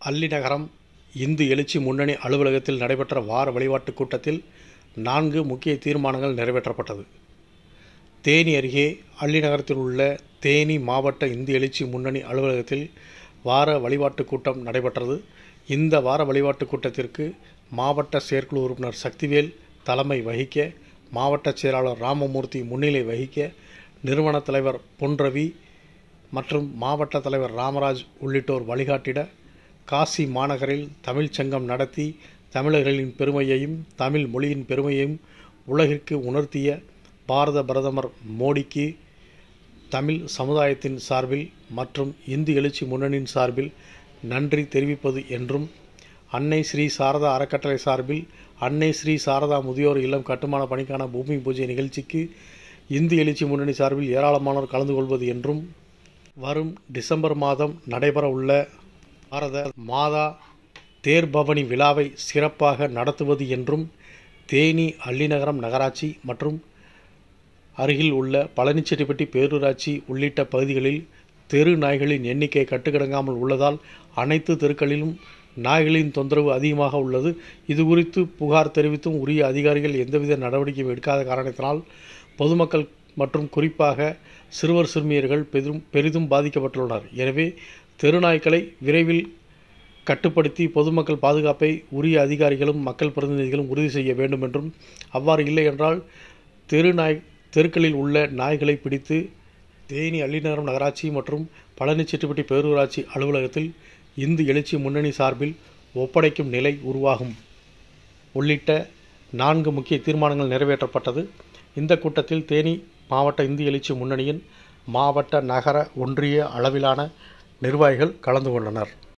அல்லிநகரம் இந்து எழுச்சி முன்னணி அலுவலகத்தில் நடைபெற்ற வார வழிபாட்டுக் கூட்டத்தில் நான்கு முக்கிய தீர்மானங்கள் நிறைவேற்றப்பட்டது தேனி அருகே அல்லிநகரத்தில் உள்ள தேனி மாவட்ட இந்து எழுச்சி முன்னணி அலுவலகத்தில் வார வழிபாட்டுக் கூட்டம் நடைபெற்றது இந்த வார வழிபாட்டுக் கூட்டத்திற்கு மாவட்ட செயற்குழு உறுப்பினர் சக்திவேல் தலைமை வகிக்க மாவட்ட செயலாளர் ராமமூர்த்தி முன்னிலை வகிக்க நிறுவன தலைவர் பொன் ரவி மற்றும் மாவட்ட தலைவர் ராமராஜ் உள்ளிட்டோர் வழிகாட்டிட காசி மாநகரில் தமிழ்ச் சங்கம் நடத்தி தமிழர்களின் பெருமையையும் தமிழ் மொழியின் பெருமையையும் உலகிற்கு உணர்த்திய பாரத பிரதமர் மோடிக்கு தமிழ் சமுதாயத்தின் சார்பில் மற்றும் இந்து எழுச்சி முன்னணியின் சார்பில் நன்றி தெரிவிப்பது என்றும் அன்னை ஸ்ரீ சாரதா அறக்கட்டளை சார்பில் அன்னை ஸ்ரீ சாரதா முதியோர் இல்லம் கட்டுமான பணிக்கான பூமி பூஜை நிகழ்ச்சிக்கு இந்து எழுச்சி முன்னணி சார்பில் ஏராளமானோர் கலந்து கொள்வது என்றும் வரும் டிசம்பர் மாதம் நடைபெற உள்ள பாரத மாதா தேர்பவனி விழாவை சிறப்பாக நடத்துவது என்றும் தேனி அல்லிநகரம் நகராட்சி மற்றும் அருகில் உள்ள பழனிச்செட்டிப்பட்டி பேரூராட்சி உள்ளிட்ட பகுதிகளில் தெரு நாய்களின் எண்ணிக்கை கட்டுக்கடங்காமல் உள்ளதால் அனைத்து தெருக்களிலும் நாய்களின் தொந்தரவு அதிகமாக உள்ளது இது குறித்து புகார் தெரிவித்தும் உரிய அதிகாரிகள் எந்தவித நடவடிக்கையும் எடுக்காத காரணத்தினால் பொதுமக்கள் மற்றும் குறிப்பாக சிறுவர் சிறுமியர்கள் பெரும் பெரிதும் பாதிக்கப்பட்டுள்ளனர் எனவே தெருநாய்க்களை விரைவில் கட்டுப்படுத்தி பொதுமக்கள் பாதுகாப்பை உரிய அதிகாரிகளும் மக்கள் பிரதிநிதிகளும் உறுதி செய்ய வேண்டும் என்றும் அவ்வாறு இல்லை என்றால் தெரு நாய் தெருக்களில் உள்ள நாய்களை பிடித்து தேனி அல்லிநகரம் நகராட்சி மற்றும் பழனிச்செட்டிப்பட்டி பேரூராட்சி அலுவலகத்தில் இந்து எழுச்சி முன்னணி சார்பில் ஒப்படைக்கும் நிலை உருவாகும் உள்ளிட்ட நான்கு முக்கிய தீர்மானங்கள் நிறைவேற்றப்பட்டது இந்த கூட்டத்தில் தேனி மாவட்ட இந்து எழுச்சி முன்னணியின் மாவட்ட நகர ஒன்றிய அளவிலான நிர்வாகிகள் கலந்து கொண்டனர்